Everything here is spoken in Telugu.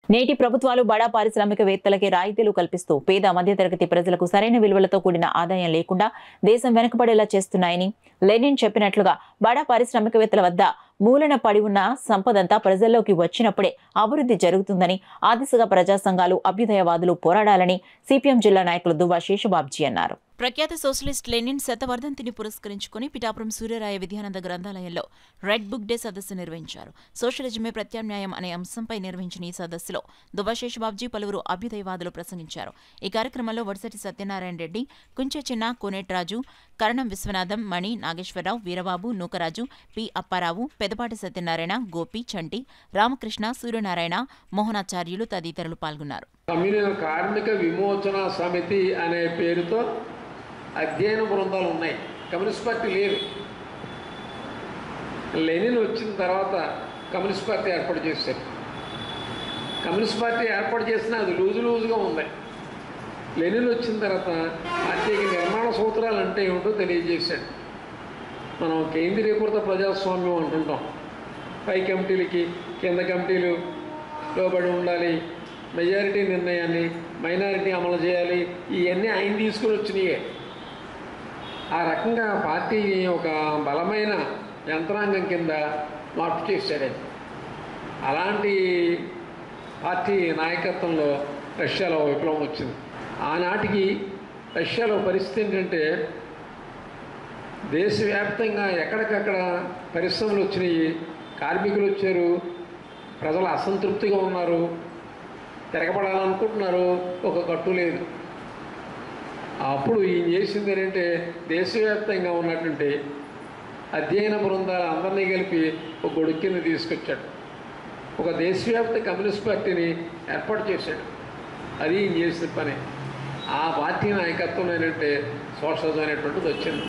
నేటి ప్రభుత్వాలు బడా పారిశ్రామికవేత్తలకి రాయితీలు కల్పిస్తూ పేద మధ్యతరగతి ప్రజలకు సరైన విలువలతో కూడిన ఆదాయం లేకుండా దేశం వెనుకబడేలా చేస్తున్నాయని లెనిన్ చెప్పినట్లుగా బడా పారిశ్రామికవేత్తల వద్ద మూలన పడి ఉన్న సంపదంతా ప్రజల్లోకి వచ్చినప్పుడే అభివృద్ధి జరుగుతుందని ఆ దిశగా ప్రజా సంఘాలు అభ్యుదయవాదులు పోరాడాలని సిపిఎం జిల్లా నాయకులు దువ్వా శేషబాబ్జీ అన్నారు ప్రఖ్యాత సోషలిస్ట్ లెనిన్ శతవర్ధంతిని పురస్కరించుకుని పిఠాపురం సూర్యరాయ విద్యానంద గ్రంథాలయంలో రెడ్ బుక్ డే సదస్సు నిర్వహించారు సోషలిజమే ప్రత్యామ్నాయం అనే అంశంపై నిర్వహించిన ఈ సదస్సులో దువ్వశేషబాబ్జీ పలువురు అభ్యుదయవాదులు ప్రసంగించారు ఈ కార్యక్రమంలో వడిసటి సత్యనారాయణ రెడ్డి కుంచె చిన్న కోనేట్రాజు కరణం విశ్వనాథం మణి నాగేశ్వరరావు వీరబాబు నూకరాజు పి అప్పారావు పెదపాటి సత్యనారాయణ గోపి చంటి రామకృష్ణ సూర్యనారాయణ మోహనాచార్యులు తదితరులు పాల్గొన్నారు కమ్యూనిస్ట్ కార్మిక విమోచన సమితి అనే పేరుతో అధ్యయన బృందాలు ఉన్నాయి కమ్యూనిస్ట్ పార్టీ లేదు లెనిన్ వచ్చిన తర్వాత కమ్యూనిస్ట్ పార్టీ ఏర్పాటు చేశారు కమ్యూనిస్ట్ పార్టీ ఏర్పాటు చేసినా అది లూజు లూజుగా ఉంది లెనిన్ వచ్చిన తర్వాత పార్టీకి నిర్మాణ సూత్రాలు అంటే ఏమిటో తెలియజేశాడు మనం కేంద్రీకృత ప్రజాస్వామ్యం అంటుంటాం పై కమిటీలకి కింద కమిటీలు లోబడి ఉండాలి మెజారిటీ నిర్ణయాన్ని మైనారిటీ అమలు చేయాలి ఇవన్నీ ఆయన తీసుకుని వచ్చినాయే ఆ రకంగా పార్టీని ఒక బలమైన యంత్రాంగం కింద మార్పు చేశాడు ఆయన. అలాంటి పార్టీ నాయకత్వంలో రష్యాలో విప్లవం వచ్చింది ఆనాటికి రష్యాలో పరిస్థితి ఏంటంటే దేశవ్యాప్తంగా ఎక్కడికక్కడ పరిశ్రమలు వచ్చినాయి కార్మికులు వచ్చారు ప్రజలు అసంతృప్తిగా ఉన్నారు తిరగబడాలనుకుంటున్నారు ఒక కట్టు లేదు అప్పుడు ఈయన చేసింది ఏంటంటే దేశవ్యాప్తంగా ఉన్నటువంటి అధ్యయన బృందాలు అందరినీ కలిపి ఒక గొడుగు కింద తీసుకొచ్చాడు ఒక దేశవ్యాప్త కమ్యూనిస్ట్ పార్టీని ఏర్పాటు చేశాడు అది ఈయన చేసిన పని ఆ పార్టీ నాయకత్వం ఏంటంటే సోషలిజం అనేటువంటిది వచ్చింది